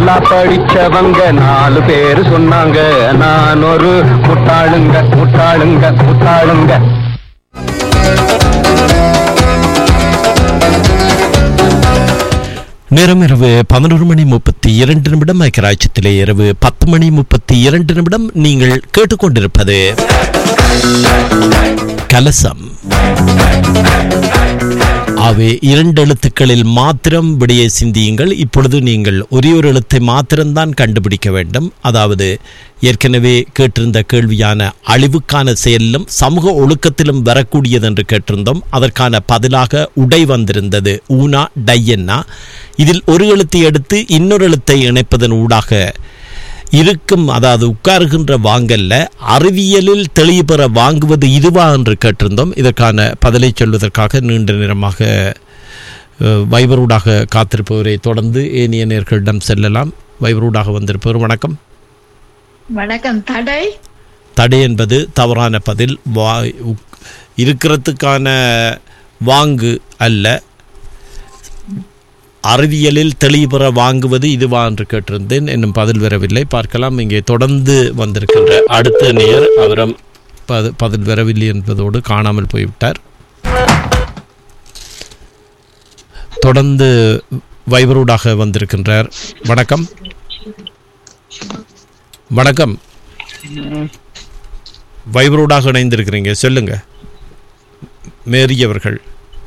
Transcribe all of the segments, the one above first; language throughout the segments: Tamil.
நல்லா படிச்சவங்க நாலு பேர் சொன்னாங்க நான் ஒரு முட்டாளுங்க முட்டாளுங்க முட்டாளுங்க நேரம் இரவு பதினோரு மணி முப்பத்தி இரண்டு நிமிடம் ஐக்கியராட்சியத்திலே இரவு பத்து மணி முப்பத்தி இரண்டு நிமிடம் நீங்கள் கேட்டுக்கொண்டிருப்பது கலசம் ஆகவே இரண்டு எழுத்துக்களில் மாத்திரம் விடையை சிந்தியுங்கள் இப்பொழுது நீங்கள் ஒரே ஒரு எழுத்தை மாத்திரம்தான் கண்டுபிடிக்க வேண்டும் அதாவது ஏற்கனவே கேட்டிருந்த கேள்வியான அழிவுக்கான செயலிலும் சமூக ஒழுக்கத்திலும் வரக்கூடியது என்று கேட்டிருந்தோம் அதற்கான பதிலாக உடை வந்திருந்தது ஊனா டையன்னா இதில் ஒரு எழுத்தை எடுத்து இன்னொரு எழுத்தை இணைப்பதன் ஊடாக இருக்கும் அதாவது உட்காருகின்ற வாங்கல்ல அறிவியலில் தெளிவு பெற வாங்குவது இதுவா என்று கேட்டிருந்தோம் இதற்கான பதிலை சொல்வதற்காக நீண்ட நேரமாக அஹ், வைபரூடாக காத்திருப்பவரை தொடர்ந்து ஏனைய நேர்களிடம் செல்லலாம் வைபரூடாக வந்திருப்பவர் வணக்கம் வணக்கம் தடை தடை என்பது தவறான பதில் வா உக்- இருக்கிறதுக்கான வாங்கு அல்ல அறிவியலில் தெளிவு பெற வாங்குவது இதுவா என்று கேட்டிருந்தேன் இன்னும் பதில் வரவில்லை பார்க்கலாம் இங்கே தொடர்ந்து வந்திருக்கின்ற அடுத்த நேயர் அவரும் பது பதில் வரவில்லை என்பதோடு காணாமல் போய்விட்டார் தொடர்ந்து வைபரூடாக வந்திருக்கின்றார் வணக்கம் வணக்கம் வைபரூடாக இணைந்திருக்கிறீங்க சொல்லுங்க மேரி அவர்கள்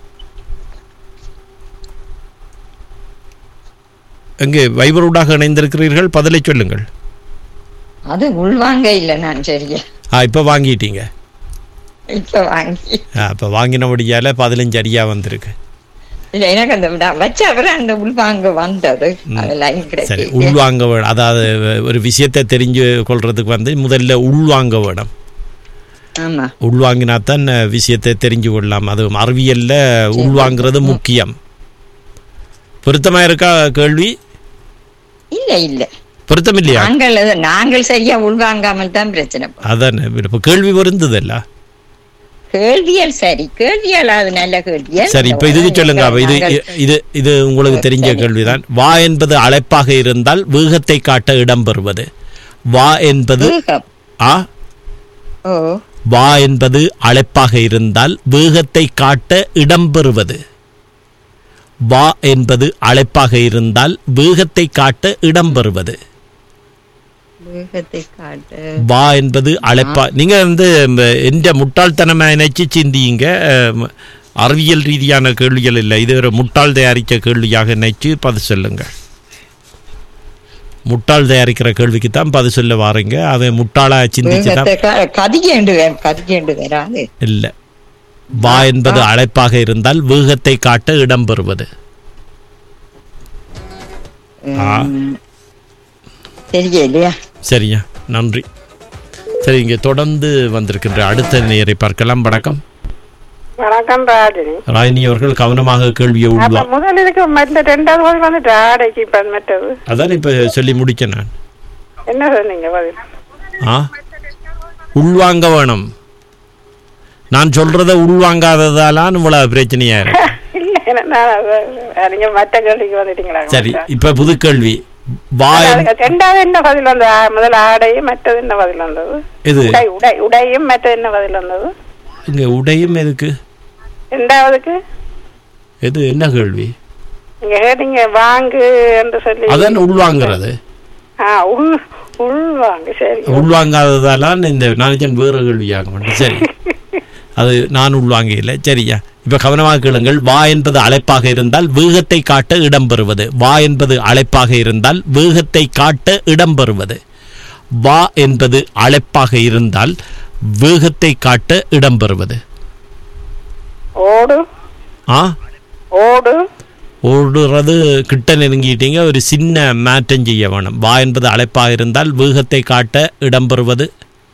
எங்கே வைபரூடாக இணைந்திருக்கிறீர்கள் பதிலை சொல்லுங்கள் அது உள்வாங்க இல்ல நான் சரியா ஆ இப்போ வாங்கிட்டீங்க இப்ப வாங்கி ஆ இப்போ வாங்கினபடியால் பதினஞ்சு அடியா வந்திருக்கு இல்ல எனக்கு அந்த விட- வச்ச அப்புறம் அந்த உள்வாங்க வந்தது அது லைன் சரி கிடைக்கும் உள்வாங்க வேணும் அதாவது ஒரு விஷயத்தை தெரிஞ்சு கொள்றதுக்கு வந்து முதல்ல உள்வாங்க வேணும் ஆமா உள்வாங்கினா தான் விஷயத்தை தெரிஞ்சு கொள்ளலாம் அது அறிவியல்ல உள்வாங்கிறது முக்கியம் பொருத்தமா இருக்கா கேள்வி இல்ல இல்ல பொருத்தம் இல்லையா நாங்கள் அது- நாங்கள் சரியா உள்வாங்காமல் தான் பிரச்சனை அதான் இப்போ கேள்வி பொருந்ததல்ல கேள்வியல் சரி கேள்வியல் அது நல்ல கேள்வியல் சரி இப்ப இதுக்கு சொல்லுங்க அப்ப இது நாங்கள் இது இது உங்களுக்கு தெரிஞ்ச கேள்விதான் வா என்பது அழைப்பாக இருந்தால் வேகத்தை காட்ட இடம் பெறுவது வா என்பது வேகம். ஆ ஓ வா என்பது அழைப்பாக இருந்தால் வேகத்தை காட்ட இடம் பெறுவது வா என்பது அழைப்பாக இருந்தால் வேகத்தை காட்ட இடம் பெறுவது வேகத்தை காட்டு வா என்பது அழைப்பா நீங்க வந்து இந்த எந்த முட்டாள்தனமா நினைச்சு சிந்தியுங்க அஹ், அறிவியல் ரீதியான கேள்விகள் இல்லை இது ஒரு முட்டாள் தயாரித்த கேள்வியாக நினைச்சு பதில் சொல்லுங்க முட்டாள் தயாரிக்கிற கேள்விக்கு தான் பதில் சொல்ல வாரீங்க அவன் முட்டாளா சிந்திச்சு தான் வேகத்தை கதிகேண்டு கதிகேண்டு வராது இல்லை வா என்பது அழைப்பாக இருந்தால் வேகத்தை காட்ட இடம் பெறுவது ஆ. தெரிய இல்லையா சரியா நன்றி சரி இங்கே தொடர்ந்து வந்திருக்கின்ற அடுத்த நேரை பார்க்கலாம் வணக்கம் வணக்கம் ராஜினி ராயினி அவர்கள் கவனமாக கேள்வியை அப்ப உள்வா முதல் இதுக்கு மற்ற ரெண்டாவது பதில் வந்துட்டு ஆடைக்கு இப்ப மற்றது அதான் இப்போ சொல்லி முடிச்சேன் நான் என்ன சொன்னீங்க பதில் ஆ உள்வாங்க வேணும் நான் சொல்றத உள்வாங்காததாலான் இவ்வளவு பிரச்சனையா இருக்கு இல்ல என்ன நான் அது- நீங்க மற்ற கேள்விக்கு வந்துட்டீங்களா சரி இப்ப புது கேள்வி வா என்- அதாவது ரெண்டாவது என்ன பதில் வந்தது ஆ, முதல் ஆடையும் மற்றது என்ன பதில் வந்தது இது உடை உடை உடையும் மற்றது என்ன பதில் வந்தது இங்க உடையும் எதுக்கு ரெண்டாவதுக்கு எது என்ன கேள்வி நீங்க கேட்டீங்க வாங்கு என்று சொல்லி அதான் உள்வாங்கிறது ஆ உள் உள் வாங்கு சரி உள்வாங்காததாலான் இந்த நாளைக்கு வேறு கேள்வியாக மாட்டேன் சரி அது நான் உள்வாங்கல சரியா இப்ப கவனமாக கேளுங்கள் வா என்பது அழைப்பாக இருந்தால் வேகத்தை காட்ட இடம் பெறுவது வா என்பது அழைப்பாக இருந்தால் வேகத்தை காட்ட இடம் பெறுவது வா என்பது அழைப்பாக இருந்தால் வேகத்தை காட்ட இடம் பெறுவது ஓடு ஆ ஓடு ஓடுறது கிட்ட நெருங்கிட்டீங்க ஒரு சின்ன மாற்றம் செய்ய வேணும் வா என்பது அழைப்பாக இருந்தால் வேகத்தை காட்ட இடம் பெறுவது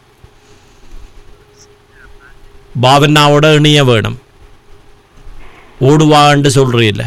பாவனாவோட இணைய வேணும் ஓடுவான்னு சொல்றீல்ல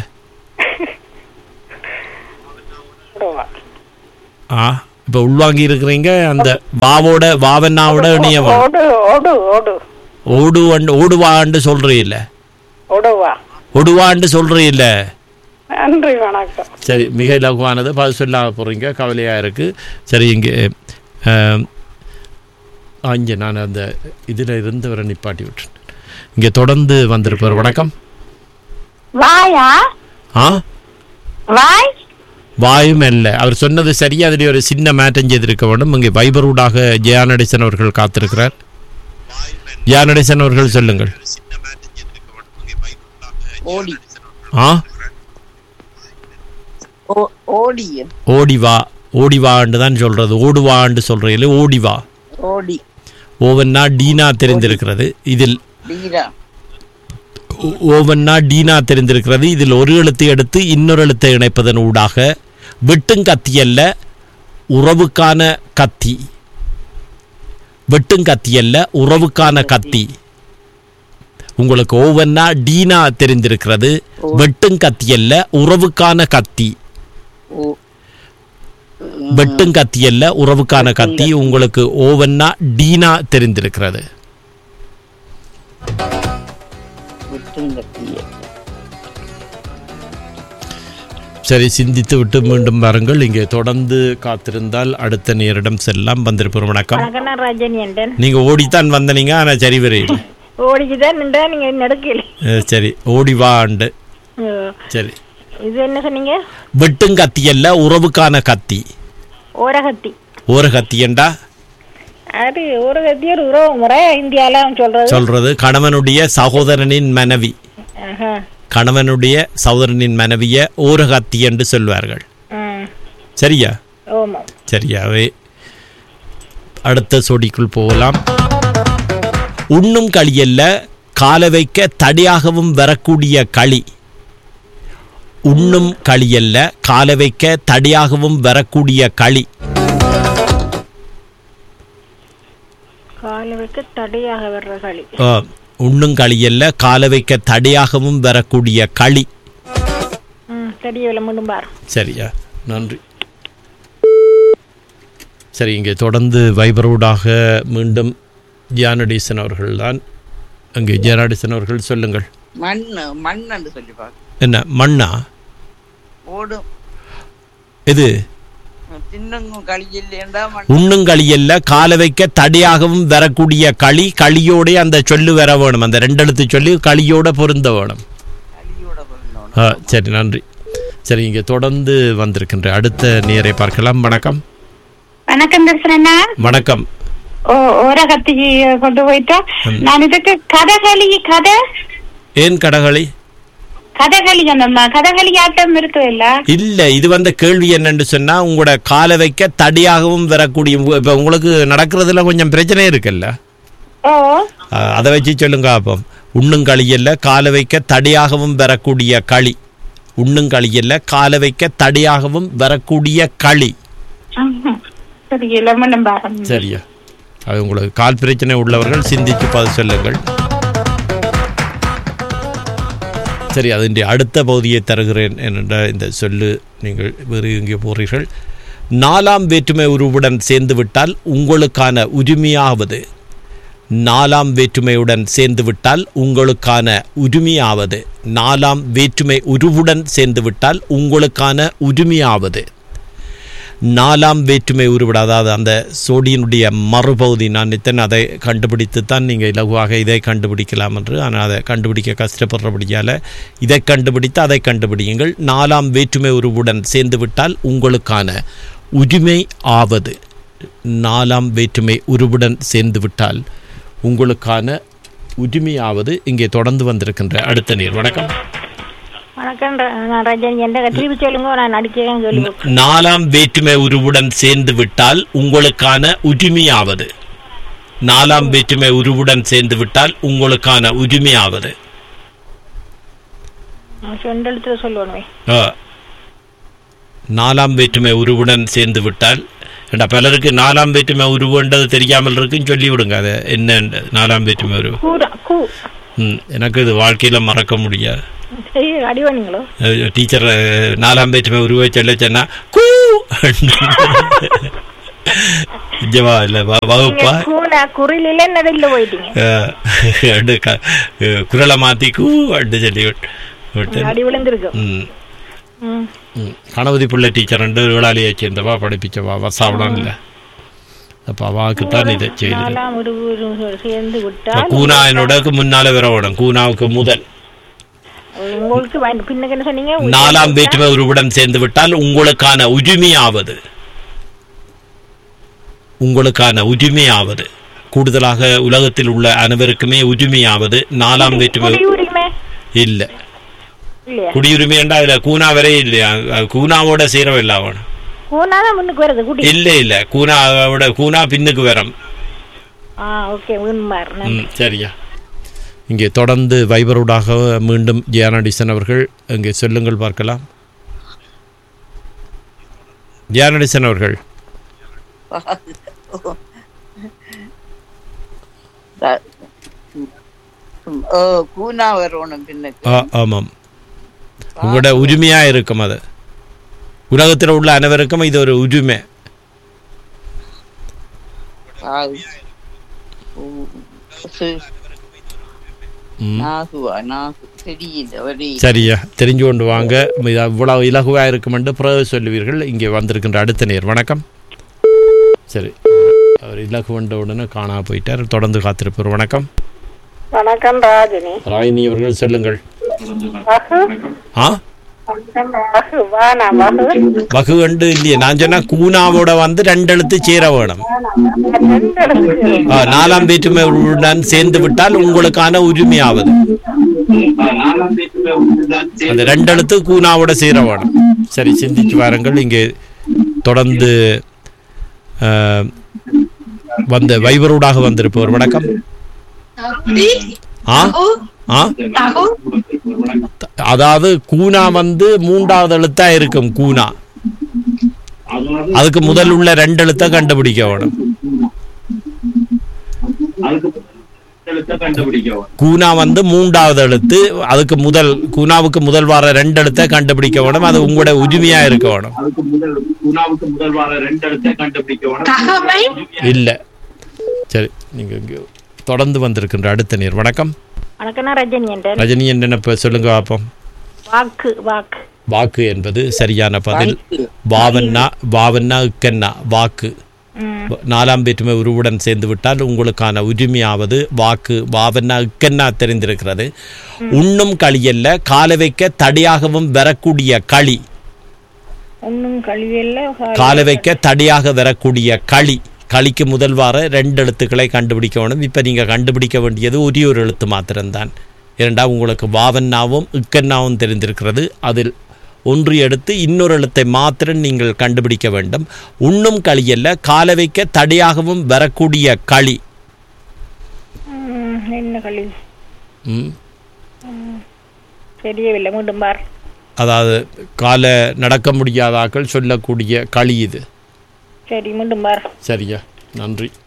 ஓடுவா ஆ இப்போ உள்வாங்கி இருக்கிறீங்க அந்த வாவோட வாவன்னாவோட இணைய வேணும் ஓடு ஓடு ஓடு ஓடுவண்டு ஓடுவான்னு சொல்றீல்ல ஓடுவா ஒடுவான்னு சொல்றீல்ல நன்றி வணக்கம் சரி மிக இலகுவானது பதில் சொல்ல போகிறீங்க கவலையாக இருக்குது சரி இங்கே அஹ், ஆ, இங்கே நான் அந்த இதில் இருந்தவரை நிப்பாட்டி விட்டுறேன் இங்கே தொடர்ந்து வந்திருப்பார் வணக்கம் வாயா ஆ வாய் வாயும் இல்லை அவர் சொன்னது சரி அதில் ஒரு சின்ன மாற்றம் செய்திருக்க வேண்டும் இங்கே வைபரூடாக ஜெயா நடேசன் அவர்கள் காத்திருக்கிறார் ஜெயா நடேசன் அவர்கள் சொல்லுங்கள் ஓடி ஆ ஓ- ஓடியன் ஓடி வா ஓடி வான்னு தான் சொல்றது ஓடுவான்னு சொல்றீங்களே ஓடி வா ஓடி ஓவன்னா டீனா தெரிந்திருக்கிறது இதில் டீரா ஓ- ஓவன்னா டீனா தெரிந்திருக்கிறது இதில் ஒரு எழுத்தை எடுத்து இன்னொரு எழுத்தை இணைப்பதன் ஊடாக வெட்டும் கத்தி அல்ல உறவுக்கான கத்தி வெட்டும் கத்தி அல்ல உறவுக்கான கத்தி உங்களுக்கு ஓவன்னா டீனா தெரிந்திருக்கிறது வெட்டும் கத்தி அல்ல உறவுக்கான கத்தி ஓ வெட்டும் கத்தி அல்ல உறவுக்கான கத்தி உங்களுக்கு ஓவன்னா டீனா தெரிந்திருக்கிறது விட்டுங்கத்திய சரி சிந்தித்து விட்டு மீண்டும் வாருங்கள் இங்கே தொடர்ந்து காத்திருந்தால் அடுத்த நேரிடம் செல்லாம் வந்திருப்போம் வணக்கம் வணக்கம் நான் ரஜினி என்றேன் நீங்க ஓடித்தான் வந்தனீங்க ஆனா சரி வரையில் ஓடிக்குதான் நின்றா நீங்க நடக்கல சரி ஓடி வா ஆண்டு சரி இது என்ன சொன்னீங்க வெட்டும் கத்தி அல்ல உறவுக்கான கத்தி ஓரகத்தி ஒரு கத்தி என்றா அது ஓரகத்தி ஒரு உறவு முறை இந்தியால சொல்றது சொல்றது கணவனுடைய சகோதரனின் மனைவி ஆஹா. கணவனுடைய சகோதரனின் மனைவிய ஒரு கத்தி என்று சொல்வார்கள் ம். சரியா ஆமா சரியாவே அடுத்த சொடிக்குள் போகலாம் உண்ணும் களியல்ல கால வைக்க தடியாகவும் வரக்கூடிய களி உண்ணும் களியல்ல கால வைக்க தடியாகவும் வரக்கூடிய களி கால வைக்க தடையாக வர்ற களி ஆ, உண்ணும் களியல்ல கால வைக்க தடியாகவும் வரக்கூடிய களி ம் தெரியவில்லை மீண்டும் பாரு சரியா நன்றி சரி இங்கே தொடர்ந்து வைபரோடாக மீண்டும் ஜியானடீசன் அவர்கள்தான் அங்கே ஜியானடீசன் அவர்கள் சொல்லுங்கள் மண் மண்ணு சொல்லி பாக்க என்ன மண்ணா ஓடும் இது தின்னங்கும் களியில்லேண்டா மண் உண்ணுங்களியல்ல கால வைக்க தடியாகவும் வரக்கூடிய களி களியோட அந்த சொல்லு வர வேணும் அந்த ரெண்டெழுத்து சொல்லி களியோட பொருந்த வேணும் களியோட பண்ணணும் ஆ சரி நன்றி சரி இங்கே தொடர்ந்து வந்திருக்கின்ற அடுத்த நேரை பார்க்கலாம் வணக்கம் வணக்கம் பேசுறேன்னா வணக்கம் ஓரகத்தி கொண்டு போயிட்டா நான் இதுக்கு கதகளி கதை ஏன் கடகளி கதகளி அந்த கதகளி ஆட்டம் இருக்கு இல்ல இல்ல இது வந்த கேள்வி என்னன்னு சொன்னா உங்களோட காலை வைக்க தடியாகவும் வரக்கூடிய உங்க- இப்ப உங்களுக்கு நடக்கிறதுல கொஞ்சம் பிரச்சனை இருக்குல்ல ஓ அஹ், அதை வச்சு சொல்லுங்க அப்போ உண்ணும் களியல்ல காலை வைக்க தடியாகவும் வரக்கூடிய களி உண்ணும் களியல்ல காலை வைக்க தடியாகவும் வரக்கூடிய களி தெரியல மீண்டும் பாரு சரியா அது உங்களுக்கு கால் பிரச்சனை உள்ளவர்கள் சிந்தித்து பதில் சொல்லுங்கள் சரி அதனுடைய அடுத்த பகுதியை தருகிறேன் என்ற இந்த சொல்லு நீங்கள் வேறு எங்கே போறீர்கள் நாலாம் வேற்றுமை உருவுடன் சேர்ந்து விட்டால் உங்களுக்கான உரிமையாவது நாலாம் வேற்றுமையுடன் சேர்ந்து விட்டால் உங்களுக்கான உரிமையாவது நாலாம் வேற்றுமை உருவுடன் சேர்ந்து விட்டால் உங்களுக்கான உரிமையாவது நாலாம் வேற்றுமை உருவிட அதாவது அந்த சோடியினுடைய மறுபகுதி நான் நித்தன் அதை கண்டுபிடித்து தான் நீங்கள் இலகுவாக இதை கண்டுபிடிக்கலாம் என்று ஆனால் அதை கண்டுபிடிக்க கஷ்டப்படுறபடியால் இதை கண்டுபிடித்து அதை கண்டுபிடியுங்கள் நாலாம் வேற்றுமை உருவுடன் சேர்ந்து விட்டால் உங்களுக்கான உரிமை ஆவது நாலாம் வேற்றுமை உருவுடன் சேர்ந்து விட்டால் உங்களுக்கான உரிமையாவது இங்கே தொடர்ந்து வந்திருக்கின்ற அடுத்த நீர் வணக்கம் வணக்கம் ர- நான் ரஜினி என்ற திருப்பி சொல்லுங்க நான் நடிக்கிறேன் சொல்லி நாலாம் வேற்றுமை உருவுடன் சேர்ந்து விட்டால் உங்களுக்கான உரிமையாவது நாலாம் வேற்றுமை உருவுடன் சேர்ந்து விட்டால் உங்களுக்கான உரிமையாவது ரெண்டு எழுத்துல சொல்லுவேன் ஆ. நாலாம் வேற்றுமை உருவுடன் சேர்ந்து விட்டால் ஏண்டா பலருக்கு நாலாம் வேற்றுமை உருவுன்றது தெரியாமல் இருக்குன்னு சொல்லி விடுங்க அதை என்ன நாலாம் வேற்றுமை உருவு கூரா கூ ம், எனக்கு இது வாழ்க்கையில மறக்க முடியாது சரி அடிவானீங்களோ டீச்சர் நாலாம் வேற்றுமை உருவை சொல்ல சொன்னா கூ ஜவா இல்ல வ- வகுப்பா கூனா குறிலில நடுல போயிட்டீங்க அஹ், அண்டு க- அஹ், குரலை மாத்தி கூ அண்டு சொல்லி விட்டு விட்டு அடி விழுந்திருக்கு ம் ம் ம். கணபதி பிள்ளை டீச்சர் ரெண்டு விழாலியை சேர்ந்தவா படிப்பிச்சவா வசாவிடம் இல்லை அப்போ அவாவுக்கு தான் இதை செய்து நாலாம் ஒரு ஒரு சேர்ந்து இப்போ விட்டால் கூனா என்னோடக்கு முன்னால வர ஓடும் கூனாவுக்கு முதல் உங்களுக்கு வந்து பின்னுக்கு என்ன சொன்னீங்க நாலாம் வேற்றுமை உருவுடன் சேர்ந்து விட்டால் உங்களுக்கான உரிமையாவது உங்களுக்கான உரிமையாவது கூடுதலாக உலகத்தில் உள்ள அனைவருக்குமே உரிமையாவது நாலாம் வேற்றுமை குடியுரிமை இல்ல இல்லையா குடியுரிமை என்றா அதுல கூனா வரை இல்லையா அஹ் கூனாவோட சீரவில்லை அவன் கூனாதான் முன்னுக்கு வருது குடி இல்ல இல்ல கூனாவோட கூனா பின்னுக்கு வரும் ஆ ஓகே உண்மார் ம் சரியா இங்கே தொடர்ந்து வைபரோடாக மீண்டும் ஜியானடிசன் அவர்கள் இங்கே சொல்லுங்கள் பார்க்கலாம் ஜியானடிசன் அவர்கள் ஓ கூனா வரணும் பின்னுக்கு ஆ ஆமாம் உங்களோட உரிமையா இருக்கும் அது உலகத்தில் உள்ள அனைவருக்கும் இது ஒரு உரிமை ஆ, ஓ, சு- ம். நாகுவா நாகு தெரியல ஒரே சரியா தெரிஞ்சு கொண்டு வாங்க இது இவ்வளவு இலகுவாக இருக்குமென்று பிறகு சொல்லுவீர்கள் இங்கே வந்திருக்கின்ற அடுத்த நேர் வணக்கம் சரி அவர் இலகு வந்த உடனே காணா போயிட்டார் தொடர்ந்து காத்திருப்பார் வணக்கம் வணக்கம் ராஜினி ராயினி அவர்கள் சொல்லுங்கள் வகு ஆ வகு வானா வகு வகு கண்டு இல்லையே நான் சொன்னா கூனாவோட வந்து ரெண்டு எழுத்து சேர வேணும் ரெண்டு எழுத்து. ஆ, நாலாம் வேற்றுமை உடன் சேர்ந்து விட்டால் உங்களுக்கான உரிமையாவது அந்த ரெண்டு எழுத்து கூனாவோட சேர வேணும் சரி சிந்திச்சு வாருங்கள் இங்கே தொடர்ந்து ஆ, வந்த வைபரூடாக வந்திருப்பவர் வணக்கம் ஆ ஆ அதாவது கூனா வந்து மூன்றாவது எழுத்தா இருக்கும் கூனா அதுக்கு முதல் உள்ள ரெண்டு எழுத்தை கண்டுபிடிக்க வேணும் கூனா வந்து மூன்றாவது எழுத்து அதுக்கு முதல் கூனாவுக்கு முதல் வர ரெண்டு எழுத்தை கண்டுபிடிக்க வேணும் அது உங்களோட உரிமையா இருக்க வேணும் இல்ல சரி நீங்க இங்க தொடர்ந்து வந்திருக்கின்ற அடுத்த நேர் வணக்கம் வணக்கம் நான் ரஜினி என்ற ரஜினி என்ன இப்ப சொல்லுங்க பார்ப்போம் வாக்கு வாக்கு வாக்கு என்பது சரியான பதில் பாவன்னா பாவன்னா இக்கன்னா வாக்கு ம் நாலாம் வேற்றுமை உருவுடன் சேர்ந்து விட்டால் உங்களுக்கான உரிமையாவது வாக்கு பாவன்னா இக்கன்னா தெரிந்திருக்கிறது உண்ணும் களியல்ல கால வைக்க தடியாகவும் வரக்கூடிய களி ஒன்றும் கழிவில்ல கால வைக்க தடியாக வரக்கூடிய களி களிக்கு முதல் வார ரெண்டு எழுத்துக்களை கண்டுபிடிக்க வேணும் இப்போ நீங்கள் கண்டுபிடிக்க வேண்டியது ஒரே ஒரு எழுத்து மாத்திரம்தான் இரண்டா உங்களுக்கு வாவன்னாவும் இக்கன்னாவும் தெரிந்திருக்கிறது அதில் ஒன்று எடுத்து இன்னொரு எழுத்தை மாத்திரம் நீங்கள் கண்டுபிடிக்க வேண்டும் உண்ணும் களியல்ல கால வைக்க தடியாகவும் வரக்கூடிய களி ம், என்ன கழிவு ம். தெரியவில்லை மீண்டும் பார் அதாவது கால நடக்க முடியாதாக்கள் சொல்லக்கூடிய களி இது சரி மீண்டும் பார் சரியா நன்றி